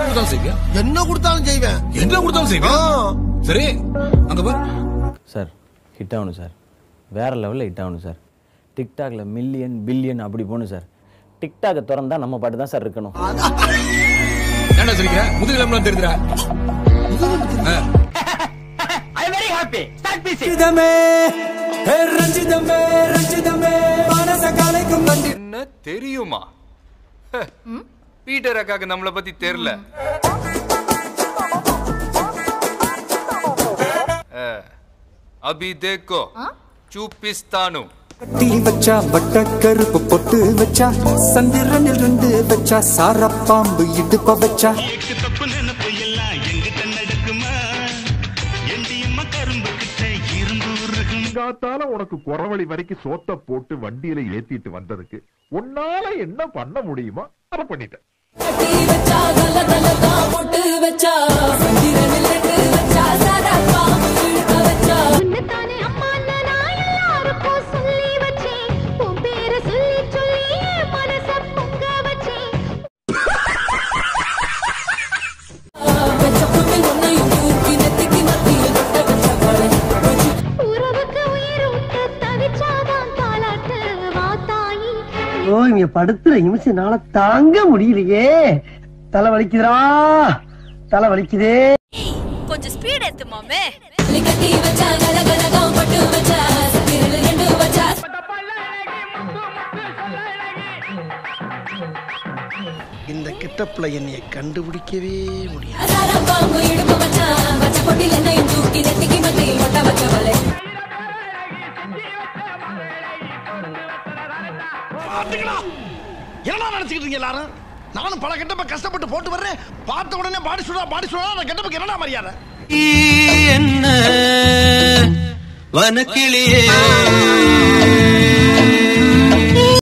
கொடுத்தாலும் செய்வியா என்ன கொடுத்தாலும் செய்வேன் என்ன கொடுத்தாலும் செய்வியா ஆ. சரி அங்க பாரு சார் ஹிட் ஆகணும் சார் வேற லெவலில் ஹிட் ஆகணும் சார் டிக்டாக்ல மில்லியன் பில்லியன் அப்படி போகணும் சார் டிக்டாக்கை திறந்தா நம்ம பாட்டு தான் சார் இருக்கணும் ஏன்டா சிரிக்கிற முதுகிலம்லாம் தெரியுதுடா ஆ. என்ன தெரியுமா ஹ, பீட்டர் அக்காக்கு நம்மளை பத்தி தெரியல அஹ், அபி தேக்கோ சூப்பிஸ்தானு கட்டி வச்சா வட்ட கருப்பு பொட்டு வச்சா சந்திரனில் ரெண்டு வச்சா சாரப்பாம்பு இடுப்ப வச்சா தப்பு நினைப்பு எல்லாம் எங்கிட்ட நடக்குமா எந்தியம்மா கரும்பு கிட்ட இரும்பு உருகும் காத்தால உனக்கு குறவழி வரைக்கும் சோத்த போட்டு வண்டியில ஏத்திட்டு வந்ததுக்கு உன்னால என்ன பண்ண முடியுமோ அதை பண்ணிட்டேன் உன்னைத்தானே அம்மான்னு நான் எல்லாருக்கும் சொல்லி வச்சேன். உன் பேரை சொல்லி சொல்லி என் மனச பொங்க வச்சேன். உறவுக்கு உயிர் விட்டு தவிச்சாதான் தாலாட்டு வா தாயி ஓ இங்க படுத்துற நிமிஷம்னால தாங்க முடியலையே தலை வலிக்குதுடா தலை வலிக்குதே கொஞ்சம் ஸ்பீட் ஏத்து மாமே இந்த கிட்டப்புல என்னைய கண்டுபிடிக்கவே முடியாது என்ன நினைச்சுக்கிட்டு இருக்கீங்க எல்லாரும் நானும் பல கெட்டப்ப கஷ்டப்பட்டு போட்டு வர்றேன் பார்த்த உடனே பாடி சுடா பாடி சுடா நான் கெட்டப்புக்கு என்னடா மரியாதை என்ன வனக்கிளியே